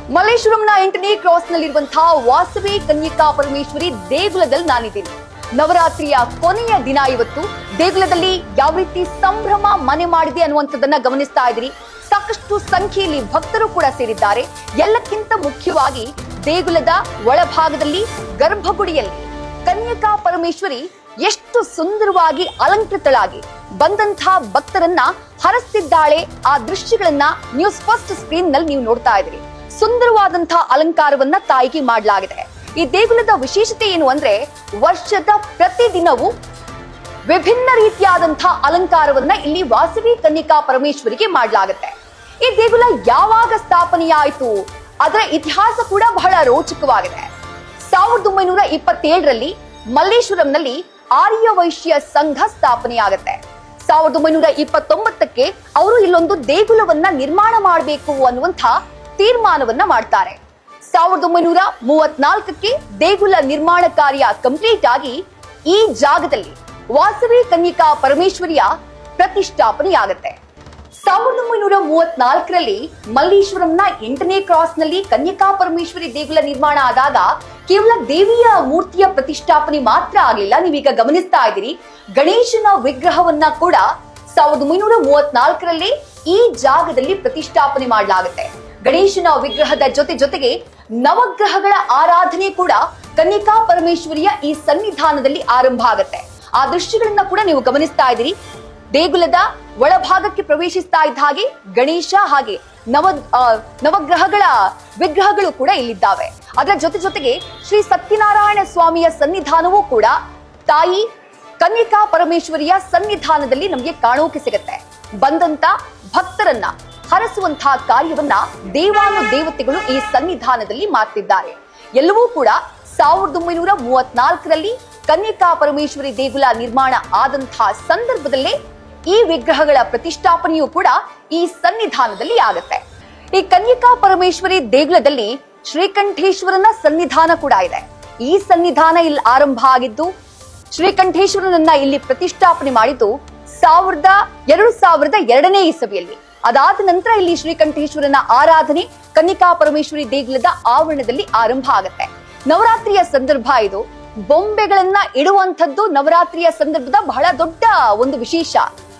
ಮಲ್ಲೇಶ್ವರಂನ ಎಂಟನೇ ಕ್ರಾಸ್ ನಲ್ಲಿರುವಂತಹ ವಾಸವಿ ಕನ್ಯಕಾ ಪರಮೇಶ್ವರಿ ದೇಗುಲದಲ್ಲಿ ನಾನಿದ್ದೀನಿ ನವರಾತ್ರಿಯ ಕೊನೆಯ ದಿನ ಇವತ್ತು ದೇಗುಲದಲ್ಲಿ ಯಾವ ರೀತಿ ಸಂಭ್ರಮ ಮನೆ ಮಾಡಿದೆ ಅನ್ನುವಂಥದ್ದನ್ನ ಗಮನಿಸ್ತಾ ಇದ್ದೀರಿ ಸಾಕಷ್ಟು ಸಂಖ್ಯೆಯಲ್ಲಿ ಭಕ್ತರು ಕೂಡ ಸೇರಿದ್ದಾರೆ ಎಲ್ಲಕ್ಕಿಂತ ಮುಖ್ಯವಾಗಿ ದೇಗುಲದ ಒಳಭಾಗದಲ್ಲಿ ಗರ್ಭಗುಡಿಯಲ್ಲಿ ಕನ್ಯಕಾ ಪರಮೇಶ್ವರಿ ಎಷ್ಟು ಸುಂದರವಾಗಿ ಅಲಂಕೃತಳಾಗಿ ಬಂದಂತಹ ಭಕ್ತರನ್ನ ಹರಸ್ತಿದ್ದಾಳೆ ಆ ದೃಶ್ಯಗಳನ್ನ ನ್ಯೂಸ್ ಫಸ್ಟ್ ಸ್ಕ್ರೀನ್ ನಲ್ಲಿ ನೀವು ನೋಡ್ತಾ ಇದ್ದೀರಿ ಸುಂದರವಾದಂತಹ ಅಲಂಕಾರವನ್ನ ತಾಯಿಗೆ ಮಾಡಲಾಗಿದೆ ಈ ದೇಗುಲದ ವಿಶೇಷತೆ ಏನು ಅಂದ್ರೆ ವರ್ಷದ ಪ್ರತಿದಿನವೂ ವಿಭಿನ್ನ ರೀತಿಯಾದಂತಹ ಅಲಂಕಾರವನ್ನ ಇಲ್ಲಿ ವಾಸವಿ ಕನ್ಯಕಾ ಪರಮೇಶ್ವರಿಗೆ ಮಾಡಲಾಗುತ್ತೆ ಈ ದೇಗುಲ ಯಾವಾಗ ಸ್ಥಾಪನೆಯಾಯಿತು ಅದರ ಇತಿಹಾಸ ಕೂಡ ಬಹಳ ರೋಚಕವಾಗಿದೆ ಸಾವಿರದ ಒಂಬೈನೂರ ಇಪ್ಪತ್ತೇಳರಲ್ಲಿ ಮಲ್ಲೇಶ್ವರಂನಲ್ಲಿ ಆರ್ಯ ವೈಶ್ಯ ಸಂಘ ಸ್ಥಾಪನೆಯಾಗುತ್ತೆ ಸಾವಿರದ ಒಂಬೈನೂರ ಇಪ್ಪತ್ತೊಂಬತ್ತಕ್ಕೆ ಅವರು ಇಲ್ಲೊಂದು ದೇಗುಲವನ್ನ ನಿರ್ಮಾಣ ಮಾಡಬೇಕು ಅನ್ನುವಂಥ ತೀರ್ಮಾನವನ್ನ ಮಾಡ್ತಾರೆ ಸಾವಿರದ ಒಂಬೈನೂರ ಮೂವತ್ನಾಲ್ಕಕ್ಕೆ ದೇಗುಲ ನಿರ್ಮಾಣ ಕಾರ್ಯ ಕಂಪ್ಲೀಟ್ ಆಗಿ ಈ ಜಾಗದಲ್ಲಿ ವಾಸವಿ ಕನ್ಯಕಾ ಪರಮೇಶ್ವರಿಯ ಪ್ರತಿಷ್ಠಾಪನೆಯಾಗುತ್ತೆ ಸಾವಿರದ ಒಂಬೈನೂರ ಮೂವತ್ನಾಲ್ಕರಲ್ಲಿ ಮಲ್ಲೇಶ್ವರಂನ ಎಂಟನೇ ಕ್ರಾಸ್ ನಲ್ಲಿ ಕನ್ಯಕಾ ಪರಮೇಶ್ವರಿ ದೇಗುಲ ನಿರ್ಮಾಣ ಆದಾಗ ಕೇವಲ ದೇವಿಯ ಮೂರ್ತಿಯ ಪ್ರತಿಷ್ಠಾಪನೆ ಮಾತ್ರ ಆಗಲಿಲ್ಲ ನೀವೀಗ ಗಮನಿಸ್ತಾ ಇದ್ದೀರಿ ಗಣೇಶನ ವಿಗ್ರಹವನ್ನ ಕೂಡ ಸಾವಿರದ ಒಂಬೈನೂರ ಮೂವತ್ನಾಲ್ಕರಲ್ಲಿ ಈ ಜಾಗದಲ್ಲಿ ಪ್ರತಿಷ್ಠಾಪನೆ ಮಾಡಲಾಗುತ್ತೆ ಗಣೇಶನ ವಿಗ್ರಹದ ಜೊತೆ ಜೊತೆಗೆ ನವಗ್ರಹಗಳ ಆರಾಧನೆ ಕೂಡ ಕನ್ಯಕಾ ಪರಮೇಶ್ವರಿಯ ಈ ಸನ್ನಿಧಾನದಲ್ಲಿ ಆರಂಭ ಆಗುತ್ತೆ ಆ ದೃಶ್ಯಗಳನ್ನ ಕೂಡ ನೀವು ಗಮನಿಸ್ತಾ ಇದ್ದೀರಿ ದೇಗುಲದ ಒಳಭಾಗಕ್ಕೆ ಪ್ರವೇಶಿಸ್ತಾ ಇದ್ದ ಹಾಗೆ ಗಣೇಶ ಹಾಗೆ ನವ ಆ, ನವಗ್ರಹಗಳ ವಿಗ್ರಹಗಳು ಕೂಡ ಇಲ್ಲಿದ್ದಾವೆ ಅದರ ಜೊತೆ ಜೊತೆಗೆ ಶ್ರೀ ಸತ್ಯನಾರಾಯಣ ಸ್ವಾಮಿಯ ಸನ್ನಿಧಾನವೂ ಕೂಡ ತಾಯಿ ಕನ್ಯಕಾ ಪರಮೇಶ್ವರಿಯ ಸನ್ನಿಧಾನದಲ್ಲಿ ನಮಗೆ ಕಾಣೋಕೆ ಸಿಗುತ್ತೆ ಬಂದಂತ ಭಕ್ತರನ್ನ ಹರಸುವಂತಹ ಕಾರ್ಯವನ್ನ ದೇವಾನು ದೇವತೆಗಳು ಈ ಸನ್ನಿಧಾನದಲ್ಲಿ ಮಾಡ್ತಿದ್ದಾರೆ ಎಲ್ಲವೂ ಕೂಡ ಸಾವಿರದ ಒಂಬೈನೂರ ಮೂವತ್ನಾಲ್ಕರಲ್ಲಿ ಕನ್ಯಕಾ ಪರಮೇಶ್ವರಿ ದೇಗುಲ ನಿರ್ಮಾಣ ಆದಂತಹ ಸಂದರ್ಭದಲ್ಲೇ ಈ ವಿಗ್ರಹಗಳ ಪ್ರತಿಷ್ಠಾಪನೆಯೂ ಕೂಡ ಈ ಸನ್ನಿಧಾನದಲ್ಲಿ ಆಗುತ್ತೆ ಈ ಕನ್ಯಕಾ ಪರಮೇಶ್ವರಿ ದೇಗುಲದಲ್ಲಿ ಶ್ರೀಕಂಠೇಶ್ವರನ ಸನ್ನಿಧಾನ ಕೂಡ ಇದೆ ಈ ಸನ್ನಿಧಾನ ಇಲ್ಲಿ ಆರಂಭ ಆಗಿದ್ದು ಶ್ರೀಕಂಠೇಶ್ವರನನ್ನ ಇಲ್ಲಿ ಪ್ರತಿಷ್ಠಾಪನೆ ಮಾಡಿದ್ದು ಸಾವಿರದ ಎರಡು ಸಾವಿರದ ಎರಡನೇ ಇಸವಿಯಲ್ಲಿ ಅದಾದ ನಂತರ ಇಲ್ಲಿ ಶ್ರೀಕಂಠೇಶ್ವರನ ಆರಾಧನೆ ಕನ್ನಿಕಾ ಪರಮೇಶ್ವರಿ ದೇಗುಲದ ಆವರಣದಲ್ಲಿ ಆರಂಭ ಆಗುತ್ತೆ ನವರಾತ್ರಿಯ ಸಂದರ್ಭ ಇದು ಬೊಂಬೆಗಳನ್ನ ಇಡುವಂಥದ್ದು ನವರಾತ್ರಿಯ ಸಂದರ್ಭದ ಬಹಳ ದೊಡ್ಡ ಒಂದು ವಿಶೇಷ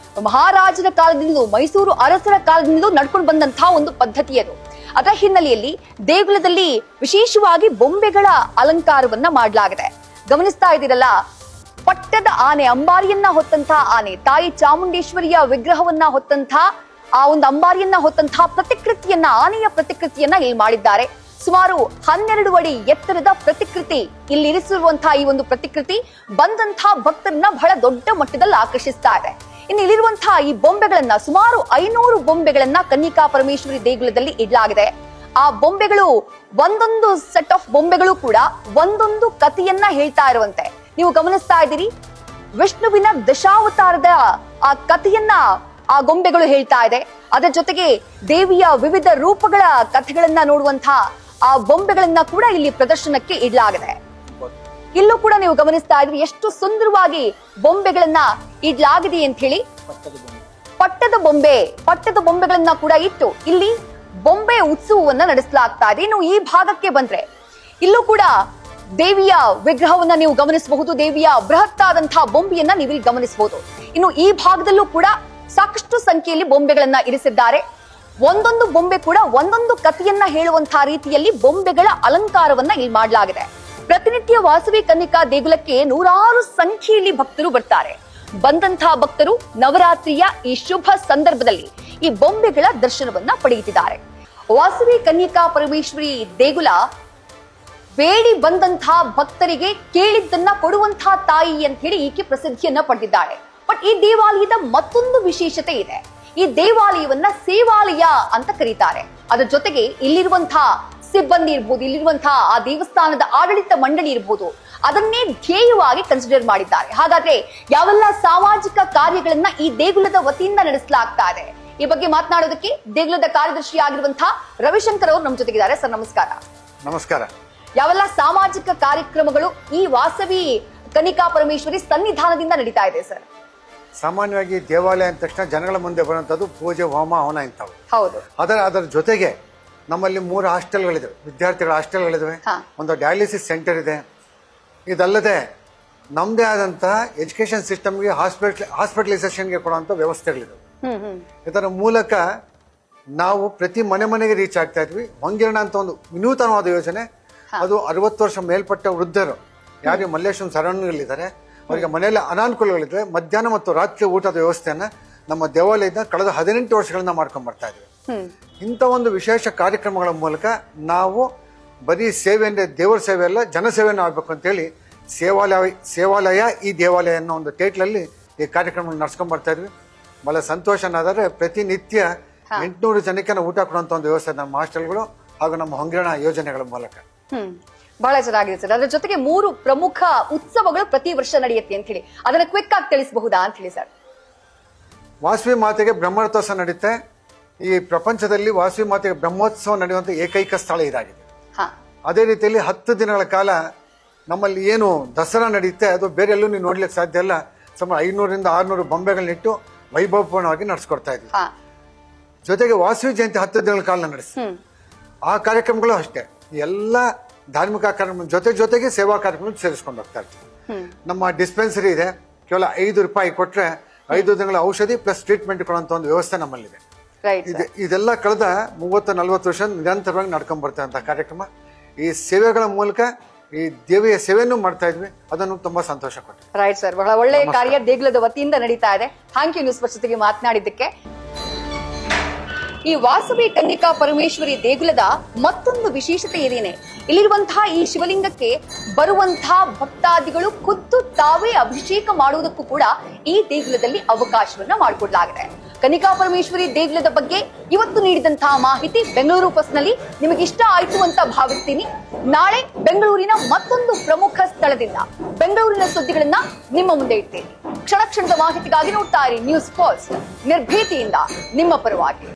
ಮಹಾರಾಜರ ಕಾಲದಿಂದಲೂ ಮೈಸೂರು ಅರಸರ ಕಾಲದಿಂದಲೂ ನಡ್ಕೊಂಡು ಬಂದಂತಹ ಒಂದು ಪದ್ಧತಿ ಅದು ಅದರ ಹಿನ್ನೆಲೆಯಲ್ಲಿ ದೇಗುಲದಲ್ಲಿ ವಿಶೇಷವಾಗಿ ಬೊಂಬೆಗಳ ಅಲಂಕಾರವನ್ನ ಮಾಡಲಾಗಿದೆ ಗಮನಿಸ್ತಾ ಇದ್ದೀರಲ್ಲ ಪಟ್ಟದ ಆನೆ ಅಂಬಾರಿಯನ್ನ ಹೊತ್ತಂತಹ ಆನೆ ತಾಯಿ ಚಾಮುಂಡೇಶ್ವರಿಯ ವಿಗ್ರಹವನ್ನ ಹೊತ್ತಂತಹ ಆ ಒಂದು ಅಂಬಾರಿಯನ್ನ ಹೊತ್ತಂತಹ ಪ್ರತಿಕೃತಿಯನ್ನ ಆನೆಯ ಪ್ರತಿಕೃತಿಯನ್ನ ಇಲ್ಲಿ ಮಾಡಿದ್ದಾರೆ ಸುಮಾರು ಹನ್ನೆರಡು ಅಡಿ ಎತ್ತರದ ಪ್ರತಿಕೃತಿ ಇಲ್ಲಿ ಇರಿಸಿರುವಂತಹ ಈ ಒಂದು ಪ್ರತಿಕೃತಿ ಬಂದಂತಹ ಭಕ್ತರನ್ನ ಬಹಳ ದೊಡ್ಡ ಮಟ್ಟದಲ್ಲಿ ಆಕರ್ಷಿಸ್ತಾ ಇದೆ ಇನ್ನು ಇಲ್ಲಿರುವಂತಹ ಈ ಬೊಂಬೆಗಳನ್ನ ಸುಮಾರು ಐನೂರು ಬೊಂಬೆಗಳನ್ನ ಕನ್ನಿಕಾ ಪರಮೇಶ್ವರಿ ದೇಗುಲದಲ್ಲಿ ಇಡಲಾಗಿದೆ ಆ ಬೊಂಬೆಗಳು ಒಂದೊಂದು ಸೆಟ್ ಆಫ್ ಬೊಂಬೆಗಳು ಕೂಡ ಒಂದೊಂದು ಕಥೆಯನ್ನ ಹೇಳ್ತಾ ಇರುವಂತೆ ನೀವು ಗಮನಿಸ್ತಾ ಇದ್ದೀರಿ ವಿಷ್ಣುವಿನ ದಶಾವತಾರದ ಆ ಕಥೆಯನ್ನ ಆ ಗೊಂಬೆಗಳು ಹೇಳ್ತಾ ಇದೆ ಅದರ ಜೊತೆಗೆ ದೇವಿಯ ವಿವಿಧ ರೂಪಗಳ ಕಥೆಗಳನ್ನ ನೋಡುವಂತಹ ಆ ಬೊಂಬೆಗಳನ್ನ ಕೂಡ ಇಲ್ಲಿ ಪ್ರದರ್ಶನಕ್ಕೆ ಇಡಲಾಗಿದೆ ಇಲ್ಲೂ ಕೂಡ ನೀವು ಗಮನಿಸ್ತಾ ಇದ್ರಿ ಎಷ್ಟು ಸುಂದರವಾಗಿ ಬೊಂಬೆಗಳನ್ನ ಇಡ್ಲಾಗಿದೆ ಅಂತ ಹೇಳಿ ಪಟ್ಟದ ಬೊಂಬೆ ಪಟ್ಟದ ಬೊಂಬೆಗಳನ್ನ ಕೂಡ ಇಟ್ಟು ಇಲ್ಲಿ ಬೊಂಬೆ ಉತ್ಸವವನ್ನ ನಡೆಸಲಾಗ್ತಾ ಇದೆ ಇನ್ನು ಈ ಭಾಗಕ್ಕೆ ಬಂದ್ರೆ ಇಲ್ಲೂ ಕೂಡ ದೇವಿಯ ವಿಗ್ರಹವನ್ನ ನೀವು ಗಮನಿಸಬಹುದು ದೇವಿಯ ಬೃಹತ್ತಾದಂತಹ ಬೊಂಬೆಯನ್ನ ನೀವು ಇಲ್ಲಿ ಗಮನಿಸಬಹುದು ಇನ್ನು ಈ ಭಾಗದಲ್ಲೂ ಕೂಡ ಸಾಕಷ್ಟು ಸಂಖ್ಯೆಯಲ್ಲಿ ಬೊಂಬೆಗಳನ್ನ ಇರಿಸಿದ್ದಾರೆ ಒಂದೊಂದು ಬೊಂಬೆ ಕೂಡ ಒಂದೊಂದು ಕಥೆಯನ್ನ ಹೇಳುವಂತಹ ರೀತಿಯಲ್ಲಿ ಬೊಂಬೆಗಳ ಅಲಂಕಾರವನ್ನ ಇಲ್ಲಿ ಮಾಡಲಾಗಿದೆ ಪ್ರತಿನಿತ್ಯ ವಾಸವಿ ಕನ್ನಿಕಾ ದೇಗುಲಕ್ಕೆ ನೂರಾರು ಸಂಖ್ಯೆಯಲ್ಲಿ ಭಕ್ತರು ಬರ್ತಾರೆ ಬಂದಂತಹ ಭಕ್ತರು ನವರಾತ್ರಿಯ ಈ ಶುಭ ಸಂದರ್ಭದಲ್ಲಿ ಈ ಬೊಂಬೆಗಳ ದರ್ಶನವನ್ನ ಪಡೆಯುತ್ತಿದ್ದಾರೆ ವಾಸವಿ ಕನ್ಯಕಾ ಪರಮೇಶ್ವರಿ ದೇಗುಲ ಬೇಡಿ ಬಂದಂತಹ ಭಕ್ತರಿಗೆ ಕೇಳಿದ್ದನ್ನ ಕೊಡುವಂತಹ ತಾಯಿ ಅಂತ ಹೇಳಿ ಈಕೆ ಪ್ರಸಿದ್ಧಿಯನ್ನ ಪಡೆದಿದ್ದಾಳೆ ಬಟ್ ಈ ದೇವಾಲಯದ ಮತ್ತೊಂದು ವಿಶೇಷತೆ ಇದೆ ಈ ದೇವಾಲಯವನ್ನ ಸೇವಾಲಯ ಅಂತ ಕರೀತಾರೆ ಅದರ ಜೊತೆಗೆ ಇಲ್ಲಿರುವಂತಹ ಸಿಬ್ಬಂದಿ ಇರ್ಬೋದು ಇಲ್ಲಿರುವಂತಹ ಆ ದೇವಸ್ಥಾನದ ಆಡಳಿತ ಮಂಡಳಿ ಇರ್ಬೋದು ಅದನ್ನೇ ಧ್ಯೇಯವಾಗಿ ಕನ್ಸಿಡರ್ ಮಾಡಿದ್ದಾರೆ ಹಾಗಾದ್ರೆ ಯಾವೆಲ್ಲ ಸಾಮಾಜಿಕ ಕಾರ್ಯಗಳನ್ನ ಈ ದೇಗುಲದ ವತಿಯಿಂದ ನಡೆಸಲಾಗ್ತಾ ಇದೆ ಈ ಬಗ್ಗೆ ಮಾತನಾಡೋದಕ್ಕೆ ದೇಗುಲದ ಕಾರ್ಯದರ್ಶಿ ಆಗಿರುವಂತಹ ರವಿಶಂಕರ್ ಅವರು ನಮ್ಮ ಜೊತೆಗಿದ್ದಾರೆ ಸರ್ ನಮಸ್ಕಾರ ನಮಸ್ಕಾರ ಯಾವೆಲ್ಲ ಸಾಮಾಜಿಕ ಕಾರ್ಯಕ್ರಮಗಳು ಈ ವಾಸವಿ ಕನಿಕಾ ಪರಮೇಶ್ವರಿ ಸನ್ನಿಧಾನದಿಂದ ನಡೀತಾ ಇದೆ ಸರ್ ಸಾಮಾನ್ಯವಾಗಿ ದೇವಾಲಯ ಅಂದ ತಕ್ಷಣ ಜನಗಳ ಮುಂದೆ ಬರುವಂಥದ್ದು ಪೂಜೆ ಹೋಮ ಹವನ ಇಂಥವು ಹೌದು ಅದರ ಅದರ ಜೊತೆಗೆ ನಮ್ಮಲ್ಲಿ ಮೂರು ಹಾಸ್ಟೆಲ್ಗಳಿದೆ ವಿದ್ಯಾರ್ಥಿಗಳ ಹಾಸ್ಟೆಲ್ಗಳಿದಾವೆ ಹಾ. ಒಂದು ಡಯಾಲಿಸಿಸ್ ಸೆಂಟರ್ ಇದೆ ಇದಲ್ಲದೆ ನಮ್ಮದೇ ಆದಂಥ ಎಜುಕೇಷನ್ ಸಿಸ್ಟಮ್ಗೆ ಹಾಸ್ಪಿಟ್ಲ್ ಹಾಸ್ಪಿಟಲೈಸೇಷನ್ಗೆ ಕೊಡುವಂಥ ವ್ಯವಸ್ಥೆಗಳಿದೆ ಹ್ಮ್ ಹ್ಮ್ ಇದರ ಮೂಲಕ ನಾವು ಪ್ರತಿ ಮನೆ ಮನೆಗೆ ರೀಚ್ ಆಗ್ತಾ ಇದ್ವಿ ಹೊಂಗಿರಣ ಅಂತ ಒಂದು ವಿನೂತನವಾದ ಯೋಜನೆ ಅದು ಅರವತ್ತು ವರ್ಷ ಮೇಲ್ಪಟ್ಟ ವೃದ್ಧರು ಯಾರಿಗೆ ಮಲ್ಲೇಶ್ವರಂ ಸರೌಂಡಿಂಗ್ಗಳಿದ್ದಾರೆ ಅವರಿಗೆ ಮನೆಯಲ್ಲಿ ಅನಾನುಕೂಲಗಳಿದೆ ಮಧ್ಯಾಹ್ನ ಮತ್ತು ರಾತ್ರಿ ಊಟದ ವ್ಯವಸ್ಥೆಯನ್ನ ನಮ್ಮ ದೇವಾಲಯದಿಂದ ಕಳೆದ ಹದಿನೆಂಟು ವರ್ಷಗಳಿಂದ ಮಾಡ್ಕೊಂಡು ಬರ್ತಾ ಇದ್ವಿ ಹ್ಮ್ ಇಂಥ ಒಂದು ವಿಶೇಷ ಕಾರ್ಯಕ್ರಮಗಳ ಮೂಲಕ ನಾವು ಬರೀ ಸೇವೆ ಅಂದರೆ ದೇವರ ಸೇವೆ ಅಲ್ಲ ಜನಸೇವೆಯನ್ನು ಆಗಬೇಕು ಅಂತೇಳಿ ಸೇವಾಲಯ ಸೇವಾಲಯ ಈ ದೇವಾಲಯ ಅನ್ನೋ ಒಂದು ಟೈಟ್ಲಲ್ಲಿ ಈ ಕಾರ್ಯಕ್ರಮ ನಡ್ಸ್ಕೊಂಡ್ ಬರ್ತಾ ಇದ್ವಿ ಬಹಳ ಸಂತೋಷನಾದರೆ ಪ್ರತಿನಿತ್ಯ ಎಂಟುನೂರು ಜನಕ್ಕೆ ನಾವು ಊಟ ಕೊಡುವಂಥ ಒಂದು ವ್ಯವಸ್ಥೆ ನಮ್ಮ ಹಾಸ್ಟೆಲ್ಗಳು ಹಾಗೂ ನಮ್ಮ ಹೊಂಗಿರಣ ಯೋಜನೆಗಳ ಮೂಲಕ ಹ್ಮ್ ಬಹಳ ಚೆನ್ನಾಗಿದೆ ಸರ್ ಅದ್ರ ಜೊತೆಗೆ ಮೂರು ಪ್ರಮುಖ ಉತ್ಸವಗಳು ಪ್ರತಿ ವರ್ಷ ನಡೆಯುತ್ತೆ ಅಂತ ಹೇಳಿ ಅದನ್ನ ಕ್ವಿಕ್ ಆಗಿ ತಿಳಿಸಬಹುದಾ ಅಂತ ಹೇಳಿ ಸರ್ ವಾಸವಿ ಮಾತೆಗೆ ಬ್ರಹ್ಮರಥೋತ್ಸವ ನಡೆಯುತ್ತೆ ಈ ಪ್ರಪಂಚದಲ್ಲಿ ವಾಸವಿ ಮಾತೆಗೆ ಬ್ರಹ್ಮೋತ್ಸವ ನಡೆಯುವಂಥ ಏಕೈಕ ಸ್ಥಳ ಇದಾಗಿದೆ ಹಾ ಅದೇ ರೀತಿಯಲ್ಲಿ ಹತ್ತು ದಿನಗಳ ಕಾಲ ನಮ್ಮಲ್ಲಿ ಏನು ದಸರಾ ನಡೆಯುತ್ತೆ ಅದು ಬೇರೆ ಎಲ್ಲೂ ನೀವು ನೋಡ್ಲಿಕ್ಕೆ ಸಾಧ್ಯ ಇಲ್ಲ ಸುಮಾರು ಐನೂರಿಂದ ಆರುನೂರು ಬೊಂಬೆಗಳನ್ನಿಟ್ಟು ವೈಭವಪೂರ್ಣವಾಗಿ ನಡೆಸ್ಕೊಡ್ತಾ ಇದ್ವಿ ಹಾ ಜೊತೆಗೆ ವಾಸವಿ ಜಯಂತಿ ಹತ್ತು ದಿನಗಳ ಕಾಲ ನಡೆಸ್ತೀವಿ ಹ್ಮ್ ಆ ಕಾರ್ಯಕ್ರಮಗಳು ಅಷ್ಟೇ ಎಲ್ಲ ಧಾರ್ಮಿಕ ಕಾರ್ಯಕ್ರಮ ಜೊತೆ ಜೊತೆಗೆ ಸೇವಾ ಕಾರ್ಯಕ್ರಮ ಸೇರಿಸ್ಕೊಂಡು ಹೋಗ್ತಾ ಇರ್ತೀವಿ ಹ್ಮ್ ನಮ್ಮ ಡಿಸ್ಪೆನ್ಸರಿ ಇದೆ ಕೇವಲ ಐದು ರೂಪಾಯಿ ಕೊಟ್ಟರೆ ಐದು ದಿನಗಳ ಔಷಧಿ ಪ್ಲಸ್ ಟ್ರೀಟ್ಮೆಂಟ್ ಕೊಡುವಂಥ ಒಂದು ವ್ಯವಸ್ಥೆ ನಮ್ಮಲ್ಲಿದೆ ರೈಟ್ ಇದೆ ಇದೆಲ್ಲ ಕಳೆದ ಮೂವತ್ತು ನಲವತ್ತು ವರ್ಷ ನಿರಂತರವಾಗಿ ನಡ್ಕೊಂಡ್ ಬರ್ತಾ ಕಾರ್ಯಕ್ರಮ ಈ ಸೇವೆಗಳ ಮೂಲಕ ಈ ದೇವಿಯ ಸೇವೆಯನ್ನು ಮಾಡ್ತಾ ಇದ್ವಿ ಅದನ್ನು ತುಂಬಾ ಸಂತೋಷ ಕೊಟ್ಟು ರೈಟ್ ಸರ್ ಬಹಳ ಒಳ್ಳೆಯ ಕಾರ್ಯ ದೇಗುಲದ ವತಿಯಿಂದ ನಡೀತಾ ಇದೆ ಥ್ಯಾಂಕ್ ಯು ನ್ಯೂಸ್ ಜೊತೆಗೆ ಮಾತನಾಡಿದ್ದಕ್ಕೆ ಈ ವಾಸವಿ ಕನ್ನಿಕಾ ಪರಮೇಶ್ವರಿ ದೇಗುಲದ ಮತ್ತೊಂದು ವಿಶೇಷತೆ ಇದೇನೆ ಇಲ್ಲಿರುವಂತಹ ಈ ಶಿವಲಿಂಗಕ್ಕೆ ಬರುವಂತಹ ಭಕ್ತಾದಿಗಳು ಖುದ್ದು ತಾವೇ ಅಭಿಷೇಕ ಮಾಡುವುದಕ್ಕೂ ಕೂಡ ಈ ದೇಗುಲದಲ್ಲಿ ಅವಕಾಶವನ್ನ ಮಾಡಿಕೊಡ್ಲಾಗಿದೆ ಕನಿಕಾ ಪರಮೇಶ್ವರಿ ದೇಗುಲದ ಬಗ್ಗೆ ಇವತ್ತು ನೀಡಿದಂತಹ ಮಾಹಿತಿ ಬೆಂಗಳೂರು ನಲ್ಲಿ ನಿಮಗೆ ಇಷ್ಟ ಆಯ್ತು ಅಂತ ಭಾವಿಸ್ತೀನಿ ನಾಳೆ ಬೆಂಗಳೂರಿನ ಮತ್ತೊಂದು ಪ್ರಮುಖ ಸ್ಥಳದಿಂದ ಬೆಂಗಳೂರಿನ ಸುದ್ದಿಗಳನ್ನ ನಿಮ್ಮ ಮುಂದೆ ಇಡ್ತೇನೆ ಕ್ಷಣ ಕ್ಷಣದ ಮಾಹಿತಿಗಾಗಿ ನೋಡ್ತಾ ಇರಿ ನ್ಯೂಸ್ ಫಸ್ಟ್ ನಿರ್ಭೀತಿಯಿಂದ ನಿಮ್ಮ ಪರವಾಗಿ